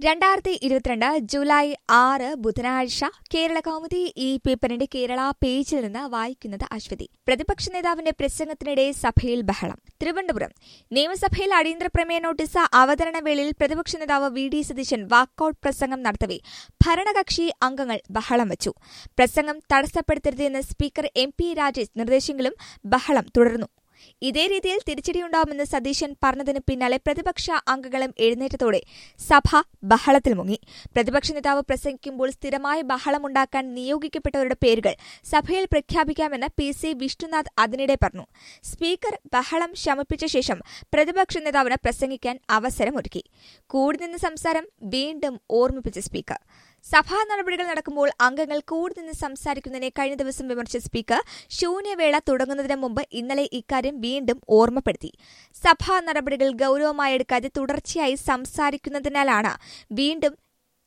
രണ്ടായിരത്തി ഇരുപത്തിരണ്ട് ജൂലൈ ആറ് ബുധനാഴ്ച കേരള കൗമുദി ഈ പേപ്പറിന്റെ കേരള പേജിൽ നിന്ന് വായിക്കുന്നത് അശ്വതി പ്രതിപക്ഷ നേതാവിന്റെ പ്രസംഗത്തിനിടെ സഭയിൽ ബഹളം തിരുവനന്തപുരം നിയമസഭയിൽ അടിയന്തര പ്രമേയ നോട്ടീസ് അവതരണ വേളയിൽ പ്രതിപക്ഷ നേതാവ് വി ഡി സതീശൻ വാക്കൌട്ട് പ്രസംഗം നടത്തവെ ഭരണകക്ഷി അംഗങ്ങൾ ബഹളം വച്ചു പ്രസംഗം തടസ്സപ്പെടുത്തരുതെന്ന് സ്പീക്കർ എം പി രാജേഷ് നിർദ്ദേശിച്ചെങ്കിലും ബഹളം തുടർന്നു ഇതേ രീതിയിൽ തിരിച്ചടിയുണ്ടാവുമെന്ന് സതീശൻ പറഞ്ഞതിന് പിന്നാലെ പ്രതിപക്ഷ അംഗങ്ങളും എഴുന്നേറ്റതോടെ സഭ ബഹളത്തിൽ മുങ്ങി പ്രതിപക്ഷ നേതാവ് പ്രസംഗിക്കുമ്പോൾ സ്ഥിരമായ ബഹളമുണ്ടാക്കാൻ നിയോഗിക്കപ്പെട്ടവരുടെ പേരുകൾ സഭയിൽ പ്രഖ്യാപിക്കാമെന്ന് പി സി വിഷ്ണുനാഥ് അതിനിടെ പറഞ്ഞു സ്പീക്കർ ബഹളം ശമിപ്പിച്ച ശേഷം പ്രതിപക്ഷ നേതാവിന് പ്രസംഗിക്കാൻ അവസരമൊരുക്കി കൂടി നിന്ന് സംസാരം വീണ്ടും ഓർമ്മിപ്പിച്ച സ്പീക്കർ സഭാ നടപടികൾ നടക്കുമ്പോൾ അംഗങ്ങൾ കൂടി നിന്ന് സംസാരിക്കുന്നതിനെ കഴിഞ്ഞ ദിവസം വിമർശിച്ച സ്പീക്കർ ശൂന്യവേള തുടങ്ങുന്നതിന് മുമ്പ് ഇന്നലെ ഇക്കാര്യം വീണ്ടും ഓർമ്മപ്പെടുത്തി സഭാ നടപടികൾ ഗൌരവമായി എടുക്കാതെ തുടർച്ചയായി സംസാരിക്കുന്നതിനാലാണ് വീണ്ടും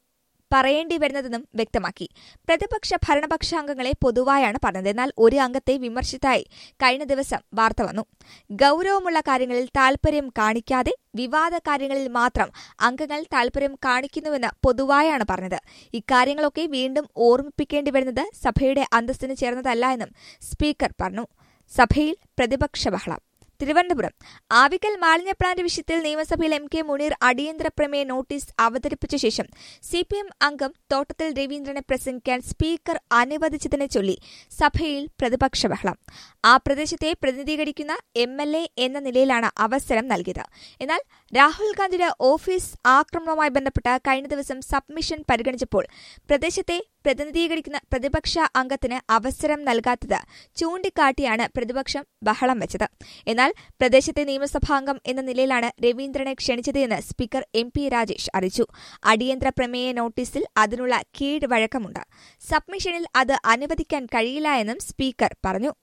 പറയേണ്ടി വരുന്നതെന്നും വ്യക്തമാക്കി പ്രതിപക്ഷ ഭരണപക്ഷ അംഗങ്ങളെ പൊതുവായാണ് പറഞ്ഞത് എന്നാൽ ഒരു അംഗത്തെ വിമർശിച്ചതായി കഴിഞ്ഞ ദിവസം വാർത്ത വന്നു ഗൌരവമുള്ള കാര്യങ്ങളിൽ താൽപര്യം കാണിക്കാതെ വിവാദ കാര്യങ്ങളിൽ മാത്രം അംഗങ്ങൾ താൽപര്യം കാണിക്കുന്നുവെന്ന് പൊതുവായാണ് പറഞ്ഞത് ഇക്കാര്യങ്ങളൊക്കെ വീണ്ടും ഓർമ്മിപ്പിക്കേണ്ടി വരുന്നത് സഭയുടെ അന്തസ്സിന് ചേർന്നതല്ല എന്നും സ്പീക്കർ പറഞ്ഞു സഭയിൽ പ്രതിപക്ഷ ബഹളം തിരുവനന്തപുരം ആവിക്കൽ മാലിന്യ പ്ലാന്റ് വിഷയത്തിൽ നിയമസഭയിൽ എം കെ മുനീർ അടിയന്തര പ്രമേയ നോട്ടീസ് അവതരിപ്പിച്ച ശേഷം സി പി എം അംഗം തോട്ടത്തിൽ രവീന്ദ്രനെ പ്രസംഗിക്കാൻ സ്പീക്കർ അനുവദിച്ചതിനെ ചൊല്ലി സഭയിൽ പ്രതിപക്ഷ ബഹളം ആ പ്രദേശത്തെ പ്രതിനിധീകരിക്കുന്ന എം എൽ എ എന്ന നിലയിലാണ് അവസരം നൽകിയത് എന്നാൽ രാഹുൽ ഗാന്ധിയുടെ ഓഫീസ് ആക്രമണവുമായി ബന്ധപ്പെട്ട് കഴിഞ്ഞ ദിവസം സബ്മിഷൻ പരിഗണിച്ചപ്പോൾ പ്രദേശത്തെ പ്രതിനിധീകരിക്കുന്ന പ്രതിപക്ഷ അംഗത്തിന് അവസരം നൽകാത്തത് ചൂണ്ടിക്കാട്ടിയാണ് പ്രതിപക്ഷം ബഹളം വെച്ചത് എന്നാൽ പ്രദേശത്തെ നിയമസഭാംഗം എന്ന നിലയിലാണ് രവീന്ദ്രനെ ക്ഷണിച്ചതെന്ന് സ്പീക്കർ എം പി രാജേഷ് അറിയിച്ചു അടിയന്തര പ്രമേയ നോട്ടീസിൽ അതിനുള്ള കീഴ്വഴക്കമുണ്ട് സബ്മിഷനിൽ അത് അനുവദിക്കാൻ കഴിയില്ല എന്നും സ്പീക്കർ പറഞ്ഞു